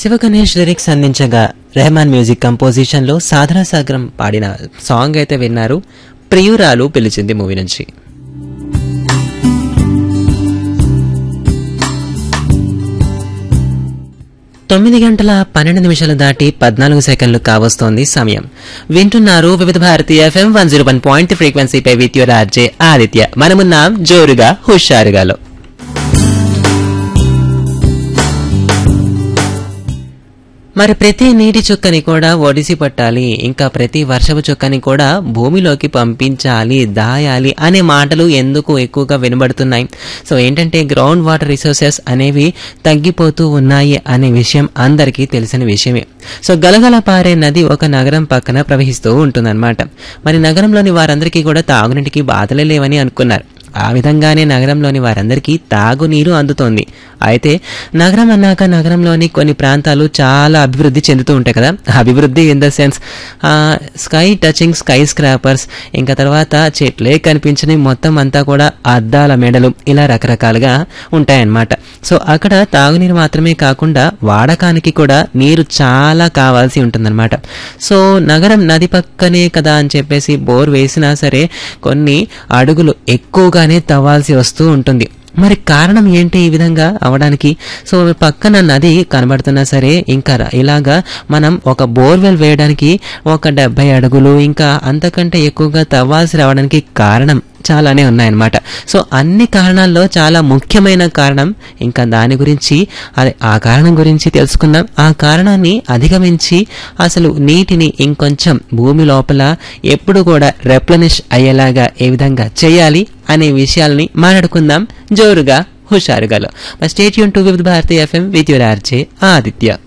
Shiva Ganesh lyrics అందించగా Rahman music composition లో సాధన సాగరం పాడిన సాంగ్ అయితే విన్నారు ప్రియురాలు పిలిచింది మూవీ నుంచి తొమ్మిది గంటల పన్నెండు నిమిషాలు దాటి పద్నాలుగు సెకండ్లు కావస్తోంది సమయం వింటున్నారు Vividh Bharati F M one zero one point ఫ్రీక్వెన్సీపై విత్ యువర్ ఆర్జే ఆదిత్య మనమున్నాం జోరుగా హుషారుగాలో మరి ప్రతి నీటి చుక్కని కూడా ఒడిసి పట్టాలి ఇంకా ప్రతి వర్షపు చుక్కని కూడా భూమిలోకి పంపించాలి దాయాలి అనే మాటలు ఎందుకు ఎక్కువగా వినబడుతున్నాయి సో ఏంటంటే గ్రౌండ్ వాటర్ రిసోర్సెస్ అనేవి తగ్గిపోతూ ఉన్నాయి అనే విషయం అందరికీ తెలిసిన విషయమే సో గలగల పారే నది ఒక నగరం పక్కన ప్రవహిస్తూ ఉంటుందన్నమాట మరి నగరంలోని వారందరికీ కూడా తాగునీటికి బాధలే లేవని అనుకున్నారు ఆ విధంగానే నగరంలోని వారందరికీ తాగునీరు అందుతోంది అయితే నగరం అన్నాక నగరంలోని కొన్ని ప్రాంతాలు చాలా అభివృద్ధి చెందుతూ ఉంటాయి కదా అభివృద్ధి in the sense sky touching skyscrapers ఇంకా తర్వాత చెట్లే కనిపించని మొత్తం అంతా కూడా అద్దాల మెడలు ఇలా రకరకాలుగా ఉంటాయన్నమాట సో అక్కడ తాగునీరు మాత్రమే కాకుండా వాడకానికి కూడా నీరు చాలా కావాల్సి ఉంటుందన్నమాట సో నగరం నది పక్కనే కదా అని చెప్పేసి బోర్ వేసినా సరే కొన్ని అడుగులు ఎక్కువగానే తవ్వాల్సి వస్తూ ఉంటుంది మరి కారణం ఏంటి ఈ విధంగా అవడానికి సో పక్కన నది కనబడుతున్నా సరే ఇంకా ర- ఇలాగా మనం ఒక బోర్వెల్ వేయడానికి ఒక డెబ్బై అడుగులు ఇంకా అంతకంటే ఎక్కువగా తవ్వాల్సి రావడానికి కారణం చాలానే ఉన్నాయన్నమాట సో అన్ని కారణాల్లో చాలా ముఖ్యమైన కారణం ఇంకా దాని గురించి అదే ఆ కారణం గురించి తెలుసుకుందాం ఆ కారణాన్ని అధిగమించి అసలు నీటిని ఇంకొంచెం భూమి లోపల ఎప్పుడు కూడా రెప్లనిష్ అయ్యేలాగా ఏ విధంగా చేయాలి అనే విషయాల్ని మాట్లాడుకుందాం జోరుగా హుషారుగాలో స్టేట్ యూన్ to with Bharati F M with your R J Aditya